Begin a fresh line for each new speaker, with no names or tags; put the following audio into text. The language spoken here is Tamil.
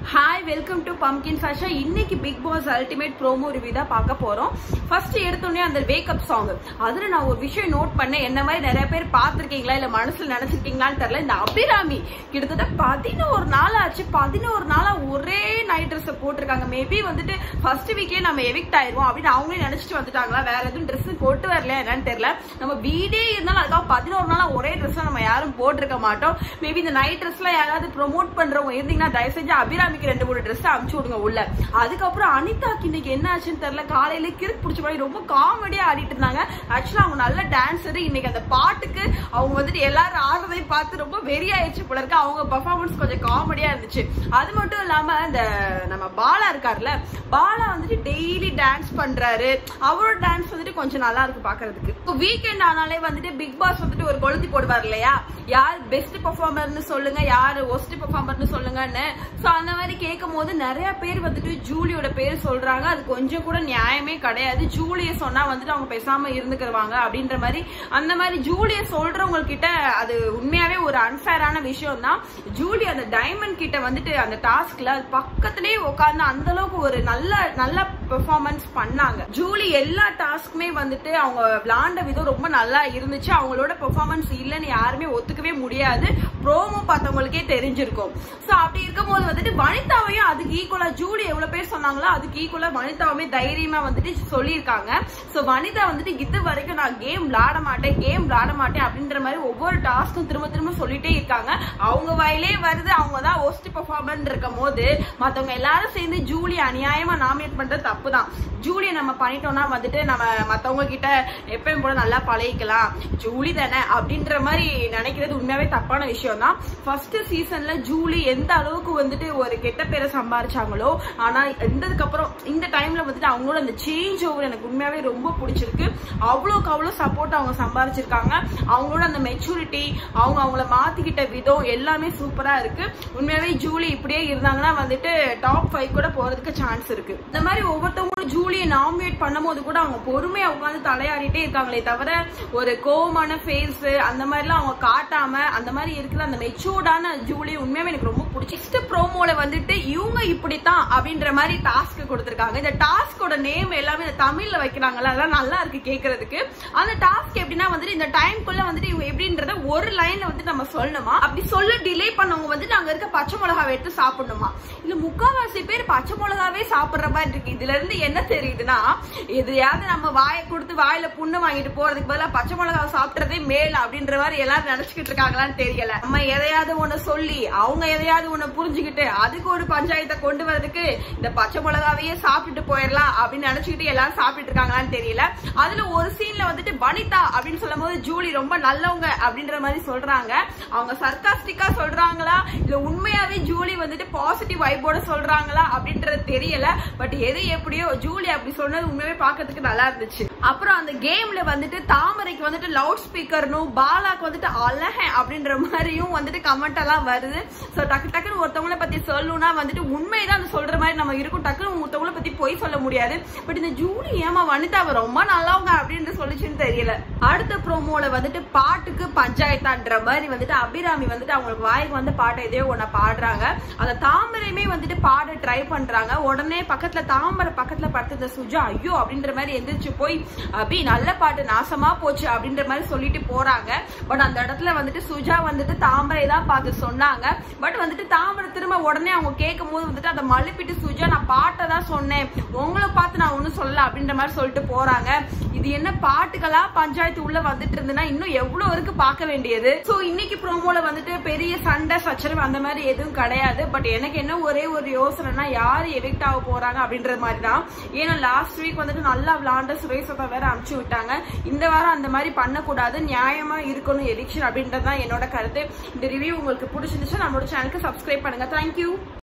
hi welcome to pumpkin fashion இன்னைக்கு Bigg Boss ultimate promo review தான் பார்க்க போறோம் ஃபர்ஸ்ட் எடுத்தோடனே அந்த வேக்கப் சாங் அதுல நான் ஒரு விஷயம் நோட் பண்ணேன் என்ன மாதிரி நிறைய பேர் பார்த்திருக்கீங்களா இல்ல மனசுல நினைச்சிருக்கீங்களான்னு தெரியல இந்த அபிராமி கிட்டத்தட்ட பதினோரு நாள் ஆச்சு பதினோரு நாளா ஒரே நைட் ட்ரெஸ் போட்டிருக்காங்க மேபி வந்துட்டு ஃபர்ஸ்ட் வீக்கே நம்ம எவிக்ட் ஆயிருவோம் அப்படின்னு அவங்களே நினைச்சிட்டு வந்துட்டாங்களா வேற எதுவும் ட்ரெஸ் போட்டு வரல என்னன்னு தெரியல நம்ம வீடே இருந்தாலும் அதுக்காக பதினோரு நாளா ஒரே ட்ரெஸ் நம்ம யாரும் போட்டிருக்க மாட்டோம் மேபி இந்த நைட் ட்ரெஸ்ல யாராவது ப்ரோமோட் பண்றவங்க இருந்தீங்கன்னா தயவு செஞ்சு அபிராமிக்கு ரெண்டு மூணு ட்ரெஸ் அனுப்பிச்சு விடுங்க உள்ள அதுக்கப்புறம் அனிதாக்கு இன்னைக்கு என்ன ஆச்சுன்னு தெரியல காலையில கிறுக்கு பிடிச்ச மாதிரி ரொம்ப காமெடியா ஆடிட்டு இருந்தாங்க ஆக்சுவலா அவங்க நல்ல டான்ஸர் இன்னைக்கு அந்த பாட்டுக்கு அவங்க வந்துட்டு எல்லாரும் ஆடுறதை பார்த்து ரொம்ப வெறியாயிடுச்சு போல இருக்கு அவங்க பெர்ஃபார்மன்ஸ் கொஞ்சம் காமெடியா இருந்துச்சு அது மட்டும் இல்லாம இந்த நம்ம பாலா இருக்காருல்ல பாலா வந்துட்டு டெய்லி டான்ஸ் பண்றாரு அவரோட டான்ஸ் வந்துட்டு கொஞ்சம் நல்லா இருக்கு பாக்குறதுக்கு இப்போ வீக்கெண்ட் ஆனாலே வந்துட்டு பிக் பாஸ் வந்துட்டு ஒரு கொளுத்தி போடுவார் இல்லையா யார் பெஸ்ட் பெர்ஃபார்மர்னு சொல்லுங்க யார் ஒஸ்ட் பெர்ஃபார்மர்னு சொல்லுங்கன்னு சோ அந்த மாதிரி கேட்கும் போது நிறைய பேர் வந்துட்டு ஜூலியோட பேர் சொல்றாங்க அது கொஞ்சம் கூட நியாயமே கிடையாது ஜூலிய சொன்னா வந்துட்டு அவங்க பேசாம இருந்துக்கிறவாங்க அப்படின்ற மாதிரி அந்த மாதிரி ஜூலிய சொல்றவங்க கிட்ட அது உண்மையாவே ஒரு அன்ஃபேரான விஷயம் தான் ஜூலி அந்த டைமண்ட் கிட்ட வந்துட்டு அந்த டாஸ்க்ல பக்கத்திலேயே உட்கார்ந்து அந்த அளவுக்கு ஒரு நல்ல நல்ல பெர்ஃபார்மன்ஸ் பண்ணாங்க ஜூலி எல்லா டாஸ்க்குமே வந்துட்டு அவங்க விளாண்ட விதம் ரொம்ப நல்லா இருந்துச்சு அவங்களோட பெர்ஃபார்மன்ஸ் இல்லைன்னு யாருமே ஒத்துக்கவே முடியாது ப்ரோமோ பார்த்தவங்களுக்கே தெரிஞ்சிருக்கும் சோ அப்படி இருக்கும்போது வந்துட்டு வனிதாவையும் அதுக்கு ஈக்குவலா ஜூலி எவ்வளவு பேர் சொன்னாங்களோ அதுக்கு ஈக்குவலா வனிதாவுமே தைரியமா வந்துட்டு சொல்லியிருக்காங்க சோ வனிதா வந்துட்டு இது வரைக்கும் நான் கேம் விளாட மாட்டேன் கேம் விளாட மாட்டேன் அப்படின்ற மாதிரி ஒவ்வொரு டாஸ்க்கும் திரும்ப திரும்ப சொல்லிட்டே இருக்காங்க அவங்க வயலே வருது அவங்க தான் ஒஸ்ட் பெர்ஃபார்மர் இருக்கும் போது மத்தவங்க எல்லாரும் சேர்ந்து ஜூலி அநியாயமா நாமினேட் பண்றது தப்பு தான் ஜூலியை நம்ம பண்ணிட்டோம்னா வந்துட்டு நம்ம மத்தவங்க கிட்ட எப்பயும் போல நல்லா பழகிக்கலாம் ஜூலி தானே அப்படின்ற மாதிரி நினைக்கிறது உண்மையாவே தப்பான விஷயம் தான் ஃபர்ஸ்ட் சீசன்ல ஜூலி எந்த அளவுக்கு வந்துட்டு ஒரு கெட்ட பேரை சம்பாரிச்சாங்களோ ஆனா இருந்ததுக்கு அப்புறம் இந்த டைம்ல வந்துட்டு அவங்களோட அந்த சேஞ்ச் ஓவர் எனக்கு உண்மையாவே ரொம்ப பிடிச்சிருக்கு அவ்வளோக்கு அவ்வளோ சப்போர்ட் அவங்க சம்பாரிச்சிருக்காங்க அவங்களோட அந்த மெச்சூரிட்டி அவங்க அவங்கள மாத்திக்கிட்ட விதம் எல்லாமே சூப்பரா இருக்கு உண்மையாவே ஜூலி இப்படியே இருந்தாங்கன்னா வந்துட்டு டாப் ஃபைவ் கூட போறதுக்கு சான்ஸ் இருக்கு இந்த மாதிரி ஒவ்வொருத்தவங்களும் ஜூலியை நாமினேட் பண்ணும்போது கூட அவங்க பொறுமையா உட்காந்து தலையாடிட்டே இருக்காங்களே தவிர ஒரு கோவமான ஃபேஸ் அந்த மாதிரிலாம் அவங்க காட்டாம அந்த மாதிரி இருக்கிற அந்த மெச்சூர்டான ஜூலி உண்மையாவே எனக்கு ரொம்ப பிடிச்சி ப்ரோமோல வந்துட்டு இவங்க இப்படித்தான் அப்படின்ற மாதிரி டாஸ்க் கொடுத்திருக்காங்க இந்த டாஸ்கோட நேம் எல்லாமே இந்த தமிழ்ல வைக்கிறாங்கல்ல அதெல்லாம் நல்லா இருக்கு கேக்குறதுக்கு அந்த டாஸ்க் எப்படின்னா வந்துட்டு இந்த டைம்குள்ள வந்துட்டு இவங்க எப்படின்றத ஒரு லைன்ல வந்து நம்ம சொல்லணுமா அப்படி சொல்ல டிலே பண்ணவங்க வந்துட்டு அங்க இருக்க பச்சை மிளகாவை எடுத்து சாப்பிடணுமா இல்ல முக்காவாசி பேர் பச்சை மிளகாவே சாப்பிடுற மாதிரி இருக்கு இதுல இருந்து என்ன தெரியுதுன்னா எதையாவது நம்ம வாயை கொடுத்து வாயில புண்ணு வாங்கிட்டு போறதுக்கு பதிலா பச்சை மிளகாவை சாப்பிடுறதே மேல் அப்படின்ற மாதிரி எல்லாரும் நினைச்சுக்கிட்டு இருக்காங்களான்னு தெரியல நம்ம எதையாவது ஒண்ணு சொல்லி அவங்க எதையாவது ஒண்ணு புரிஞ்சுக்கிட்டு அதுக்கு ஒரு பஞ்சாயத்தை கொண்டு வரதுக்கு இந்த பச்சை மிளகாவையே சாப்பிட்டுட்டு போயிடலாம் அப்படின்னு நினைச்சுக்கிட்டு எல்லாரும் சாப்பிட்டு இருக்காங்களான்னு தெரியல அதுல ஒரு சீன்ல வந்துட்டு வனிதா அப்படின்னு சொல்லும் போது ஜூலி ரொம்ப நல்லவங்க அப்படின்ற மாதிரி சொல்றாங்க அவங்க சர்க்காஸ்டிக்கா சொல்றாங்களா இல்ல உண்மையாவே ஜூலி வந்துட்டு பாசிட்டிவ் வைபோட சொல்றாங்களா அப்படின்றது தெரியல பட் எது எப்படியோ ஜூலி அப்படி சொன்னது உண்மையாவே பாக்கிறதுக்கு நல்லா இருந்துச்சு அப்புறம் அந்த கேம்ல வந்துட்டு தாமரைக்கு வந்துட்டு லவுட் ஸ்பீக்கர்னும் பாலாக்கு வந்துட்டு அழக அப்படின்ற மாதிரியும் வந்துட்டு கமெண்ட் எல்லாம் வருது சோ டக்கு டக்குன்னு ஒருத்தவங்கள பத்தி சொல்லணும்னா வந்துட்டு உண்மைதான் சொல்ற மாதிரி நம்ம இருக்கும் டக்குன்னு ஒருத்தவங்கள பத்தி பொய் சொல்ல முடியாது பட் இந்த ஜூலி ஏமா வனிதாவை ரொம்ப நல்லவங்க அப்படின்னு சொல்லிச்சுன்னு தெரியல அடுத்த ப்ரோமோல வந்துட்டு பாட்டுக்கு பஞ்சாயத்தான்ற மாதிரி வந்துட்டு அபிராமி வந்துட்டு அவங்களுக்கு வாய்க்கு வந்து பாட்டை எதையோ ஒன்ன பாடுறாங்க அந்த தாமரையுமே வந்துட்டு பாட ட்ரை பண்றாங்க உடனே பக்கத்துல தாமரை பக்கத்துல படுத்திருந்த சுஜா ஐயோ அப்படின்ற மாதிரி எந்திரிச்சு போய் அபி நல்ல பாட்டு நாசமா போச்சு அப்படின்ற மாதிரி சொல்லிட்டு போறாங்க பட் அந்த இடத்துல வந்துட்டு சுஜா வந்துட்டு தாமரை தான் பார்த்து சொன்னாங்க பட் வந்துட்டு தாமரை திரும்ப உடனே அவங்க கேட்கும் போது வந்துட்டு அதை மழுப்பிட்டு சுஜா நான் பாட்டை தான் சொன்னேன் உங்களை பார்த்து நான் ஒன்னும் சொல்லல அப்படின்ற மாதிரி சொல்லிட்டு போறாங்க இது என்ன பாட்டுகளா பஞ்சாயத்து உள்ள வந்துட்டு இருந்ததுன்னா இன்னும் எவ்வளவு இருக்கு பார்க்க வேண்டியது சோ இன்னைக்கு ப்ரோமோல வந்துட்டு பெரிய சண்டை சச்சரவு அந்த மாதிரி எதுவும் கிடையாது பட் எனக்கு என்ன ஒரே ஒரு யோசனைனா யாரு எவிக்ட் ஆக போறாங்க அப்படின்றது மாதிரி தான் ஏன்னா லாஸ்ட் வீக் வந்துட்டு நல்லா விளாண்ட சுரேஷத்தை வேற அமுச்சு விட்டாங்க இந்த வாரம் அந்த மாதிரி பண்ணக்கூடாது நியாயமா இருக்கணும் எவிக்ஷன் அப்படின்றது தான் என்னோட கருத்து இந்த ரிவ்யூ உங்களுக்கு பிடிச்சிருந்துச்சு நம்மளோட சேனலுக்கு சப்ஸ்கிரைப் பண்ணுங்க தேங்க்யூ